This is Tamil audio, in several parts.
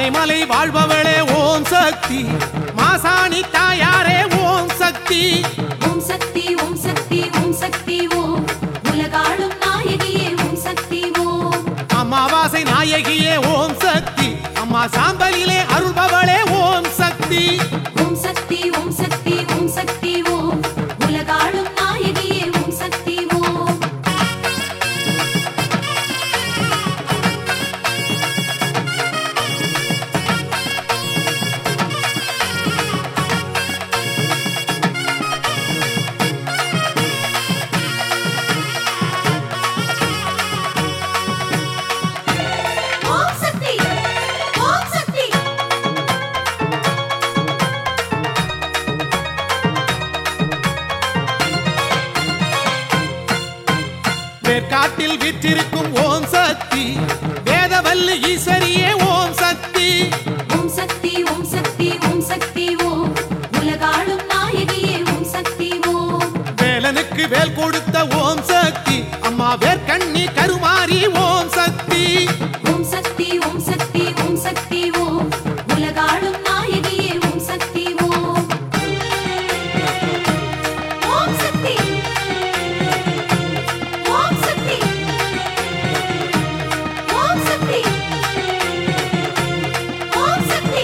ஆனைமலை வாழ்பவளே ஓம் சக்தி மாசாணி தாயாரே ஓம் சக்தி ஓம் சக்தி ஓம் சக்தி ஓம் சக்தி ஓம் உலகாளும் நாயகியே ஓம் சக்தி ஓம் அமாவாசை நாயகியே ஓம் சக்தி அம்மா சாம்பலிலே அருள்பவளே ஓம் சக்தி ஓம் சக்தி ஓம் சக்தி ஓம் சக்தி ஓம் உலகாளும் நாயகியே ஓம் சக்தி ஓம் ஓம் சக்தி ஓம் சக்தி வேர்க்காட்டில் விற்றிருக்கும் ஓம் சக்தி வேதவல்லி ஈஸ்வரியே ஓம் சக்தி ஓம் சக்தி ஓம் சக்தி ஓம் சக்தி ஓம் உலகாளும் நாயகியே ஓம் சக்தி ஓம் வேலனுக்கு வேல் கொடுத்த ஓம் சக்தி அம்மா வேர்க்கண்ணி கருமாரி ஓம் சக்தி ஓம் சக்தி ஓம் சக்தி ஓம் சக்தி ஓம் உலகாளும் நாயகியே ஓம் சக்தி ஓம் ஓம் சக்தி ஓம் சக்தி ஓம் சக்தி ஓம் சக்தி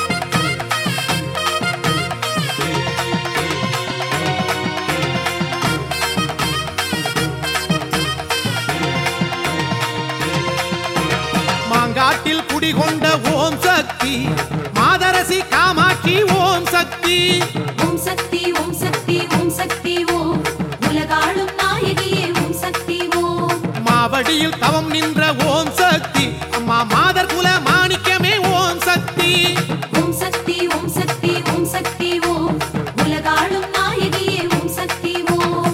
மாங்காட்டில் குடிகொண்ட ஓம் சக்தி மாதரசி காமாட்சி ஓம் சக்தி ஓம் சக்தி ஓம் சக்தி ஓம் சக்தி ஓம் உலகாளும் நாயகியே ஓம் சக்தி ஓம் மாவடியில் தவம் நின்ற ஓம் சக்தி அம்மா மாதர் குல மாணிக்கமே ஓம் சக்தி ஓம் சக்தி ஓம் சக்தி ஓம் சக்தி ஓம் உலகாளும் நாயகியே ஓம் சக்தி ஓம்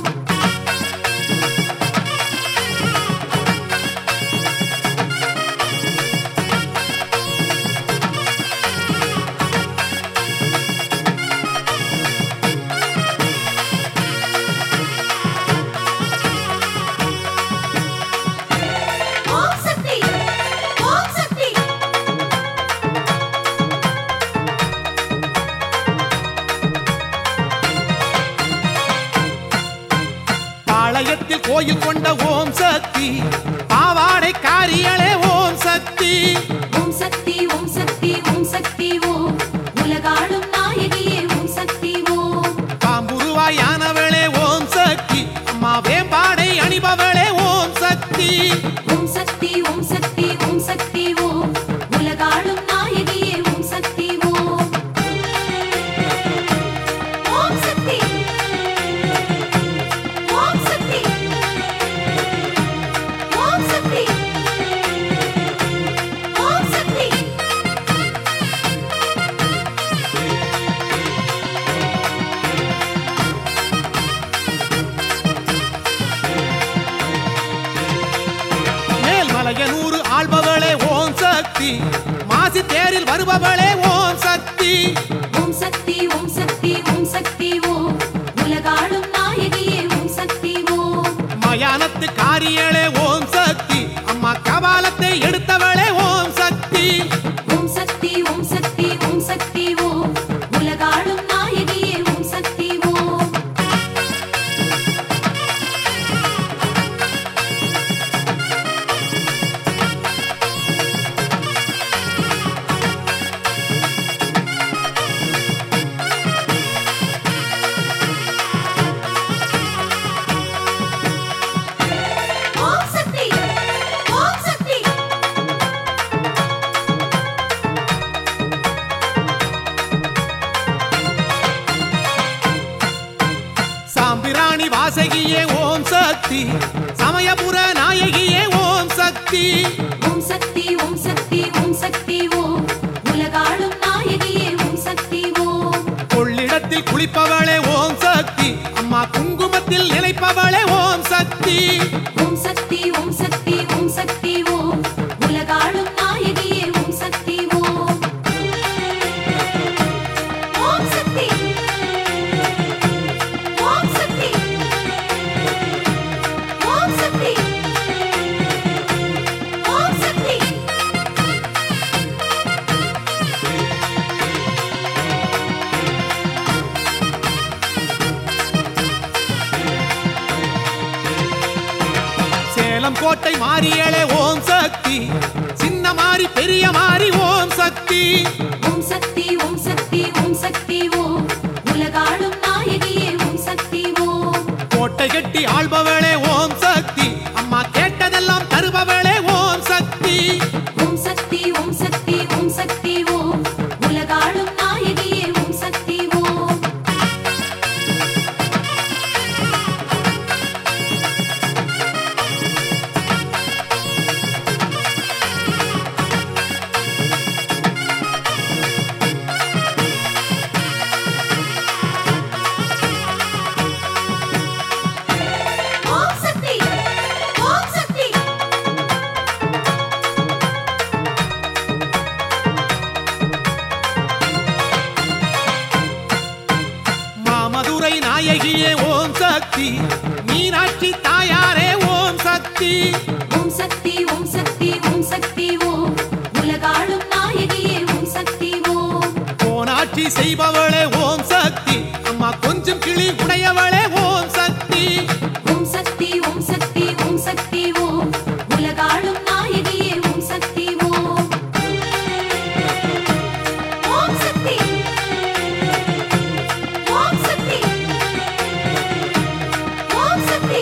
ஓம் சக்தி ஓம் சக்தி பாளையத்தில் கோயில் கொண்ட ஓம் சக்தி பாவாடை காரியளே ஓம் சக்தி ஓம் சக்தி ஓம் சக்தி ஓம் சக்தி ஓம் உலகாளும் நாயகியே ஓம் சக்தி ஓம் பாம்புருவாயானவளே ஓம் சக்தி அம்மா வேம்பாடை அணிபவளே ஓம் சக்தி ஓம் சக்தி ஓம் சக்தி ஓம் சக்தி ஓம் உலகாளும் நாயகியே ஓம் சக்தி ஓம் ஓம் சக்தி ஓம் சக்தி ஓம் சக்தி ஓம் சக்தி மேல்மலையனூறு ஆள்பவளே ஓம் சக்தி மாசி தேரில் வருபவளே ஓம் சக்தி ஓம் சக்தி ஓம் சக்தி ஓம் சக்தி ஓம் உலகாளும் நாயகியே ஓம் சக்தி ஓம் மயானத்து காரியளே ஓம் சக்தி அம்மா கபாலத்தை எடுத்தவளே ஓம் சக்தி ஓம் சக்தி ஓம் சக்தி ஓம் சக்தி ஓம் உலகாளும் நாயகியே ஓம் சக்தி ஓம் ஓம் சக்தி ஓம் சக்தி சாம்பிராணி வாசகியே ஓம் சக்தி சமயபுர நாயகியே ஓம் சக்தி ஓம் சக்தி ஓம் சக்தி ஓம் சக்தி ஓம் உலகாளும் நாயகியே ஓம் சக்தி ஓம் கொள்ளிடத்தில் குளிப்பவளே ஓம் சக்தி அம்மா குங்குமத்தில் நிலைப்பவளே ஓம் சக்தி ஓம் சக்தி ஓம் சக்தி ஓம் சக்தி ஓம் உலகாளும் நாயகியே ஓம் சக்தி ஓம் ஓம் சக்தி ஓம் சக்தி ஓம் சக்தி ஓம் சக்தி சேலம் கோட்டை மாறியளே ஓம் சக்தி சின்ன மாறி பெரிய மாறி ஓம் சக்தி ஓம் சக்தி ஓம் சக்தி ஓம் சக்தி ஓம் உலகாளும் நாயகியே ஓம் சக்தி ஓம் கோட்டை கட்டி ஆள்பவளே ஓம் சக்தி அம்மா கேட்டதெல்லாம் தருபவளே ஓம் சக்தி ஓம் சக்தி ஓம் சக்தி ஓம் சக்தி ஓம் உலகாளும் நாயகியே ஓம் சக்தி ஓம் ஓம் சக்தி ஓம் சக்தி மாமதுரை நாயகியே ஓம் சக்தி மீனாட்சி தாயாரே ஓம் சக்தி ஓம் சக்தி ஓம் சக்தி ஓம் சக்தி ஓம் உலகாளும் நாயகியே ஓம் சக்தி ஓம் போனாட்சி செய்பவளே ஓம் சக்தி அம்மா கொஞ்சம் கிளி உடையவளே ஓம் சக்தி ஓம் சக்தி ஓம் சக்தி ஓம் சக்தி ஓம் உலகாளும் நாயகியே ஓம் சக்தி ஓம் ஓம் சக்தி ஓம் சக்தி ஓம் சக்தி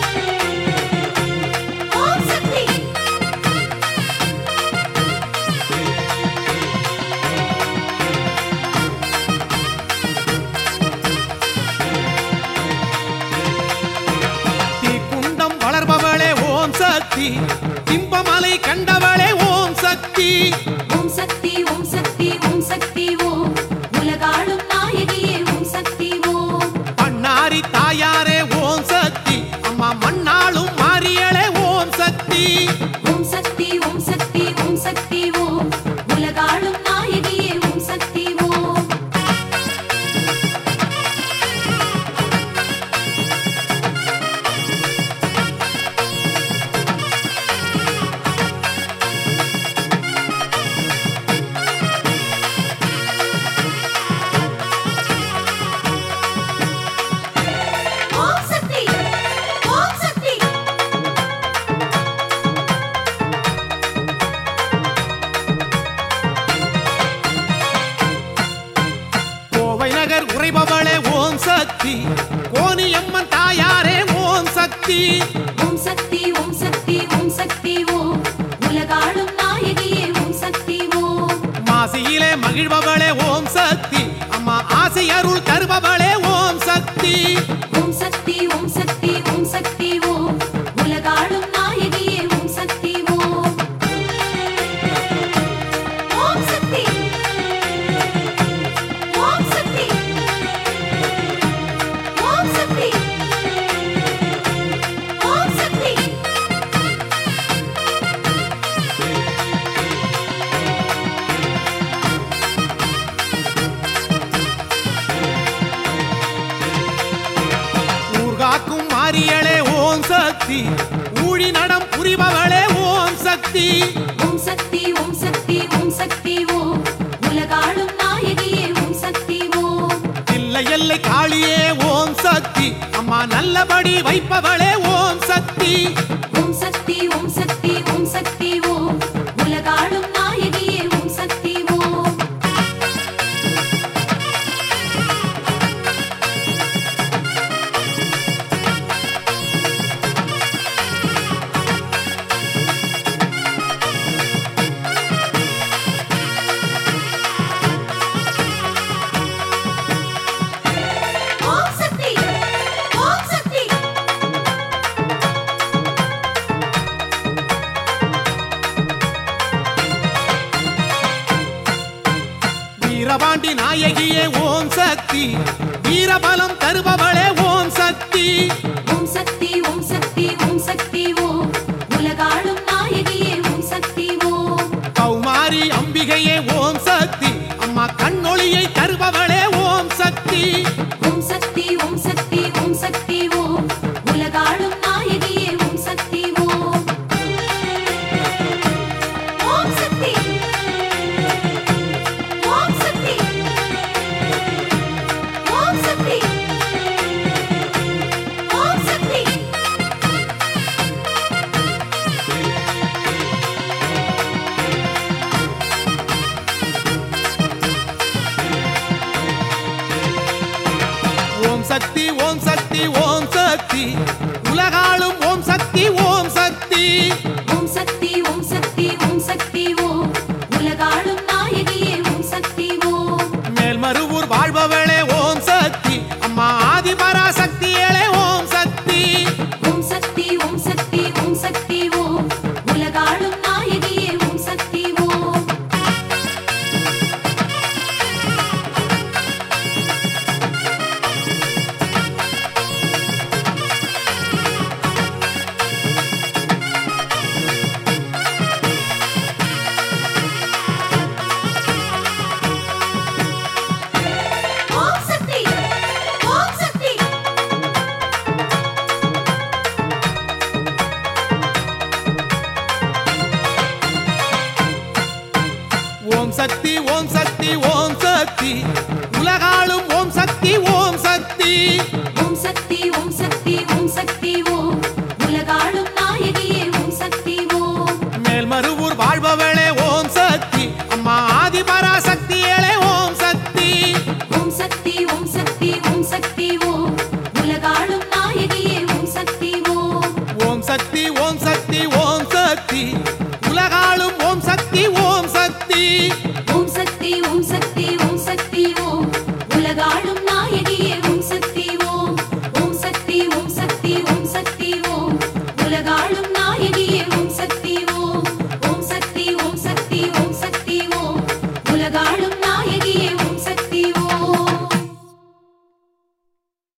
ஓம் சக்தி தீக்குண்டம் வளர்பவளே ஓம் சக்தி திம்பமலை கண்டவளே ஓம் சக்தி ஓம் சக்தி ஓம் சக்தி ஓம் சக்தி ஓம் உலகாளும் நாயகியே ஓம் சக்தி ஓம் பண்ணாரி தாயாரே ஓம் சக்தி அம்மா மண்ணாளும் மாறியளே ஓம் சக்தி ஓம் சக்தி ஓம் சக்தி ஓம் சக்தி ஓம் உலகாளும் நாயகியே ஓம் சக்தி ஓம் ஓம் சக்தி ஓம் சக்தி கோவை நகர் உறைபவளே ஓம் சக்தி கோனியம்மன் தாயாரே ஓம் சக்தி ஓம் சக்தி ஓம் சக்தி ஓம் சக்தி ஓம் உலகாளும் நாயகியே ஓம் சக்தி ஓம் மாசியிலே மகிழ்பவளே ஓம் சக்தி அம்மா ஆசை அருள் தருபவளே ஓம் சக்தி ஓம் சக்தி ஓம் சக்தி ஓம் சக்தி ஓம் உலகாளும் நாயகியே ஓம் சக்தி ஓம் ஓம் சக்தி ஓம் சக்தி ஓம் சக்தி ஓம் சக்தி ஊர்காக்கும் மாரியளே ஓம் சக்தி ஊழி நடம் புரிபவளே ஓம் சக்தி ஓம் சக்தி ஓம் சக்தி ஓம் சக்தி ஓம் உலகாளும் நாயகியே ஓம் சக்தி ஓம் இல்லை எல்லை காளியே ஓம் சக்தி அம்மா நல்லபடி வைப்பவளே ஓம் சக்தி ஓம் சக்தி ஓம் சக்தி ஓம் சக்தி ஓம் உலகாளும் நாயகியே ஓம் சக்தி ஓம் ஓம் சக்தி ஓம் சக்தி வீரபாண்டி நாயகியே ஓம் சக்தி வீரபலம் தருபவளே ஓம் சக்தி ஓம் சக்தி ஓம் சக்தி ஓம் சக்தி ஓம் உலகாளும் நாயகியே ஓம் சக்தி ஓம் கௌமாரி அம்பிகையே ஓம் சக்தி அம்மா கண்ணொளியை தருபவளே ஓம் சக்தி ஓம் சக்தி ஓம் சக்தி ஓம் சக்தி ஓம் உலகாளும் நாயகியே ஓம் சக்தி ஓம் ஓம் சக்தி ஓம் சக்தி ஓம் ஓம் சக்தி ஓம் சக்தி உலகாளும் ஓம் சக்தி ஓம் சக்தி ஓம் சக்தி ஓம் சக்தி ஓம் சக்தி ஓம் உலகாளும் நாயகியே ஓம் சக்தி ஓம் மேல்மருவூர் வாழ்பவளே ஓம் சக்தி அம்மா ஆதிபரா சக்தியேளே ஓம் சக்தி ஓம் சக்தி ஓம் சக்தி ஓம் சக்தி ஓம் உலகாளும் நாயகியே ஓம் சக்தி ஓம் ஓம் சக்தி ஓம் சக்தி ஓம் சக்தி ஓம் சக்தி ஓம் சக்தி உலகாளும் ஓம் சக்தி ஓம் சக்தி ஓம் சக்தி ஓம் சக்தி ஓம் சக்தி ஓம் உலகாளும் நாயகியே ஓம் சக்தி ஓம் மேல்மருவூர் வாழ்பவளே ஓம் சக்தி அம்மா ஆதிபரா சக்தியேளே ஓம் சக்தி ஓம் சக்தி ஓம் சக்தி ஓம் சக்தி ஓம் உலகாளும் நாயகியே ஓம் சக்தி ஓம் ஓம் சக்தி ஓம் சக்தி ஓம் சக்தி உலகாளும் ஓம் சக்தி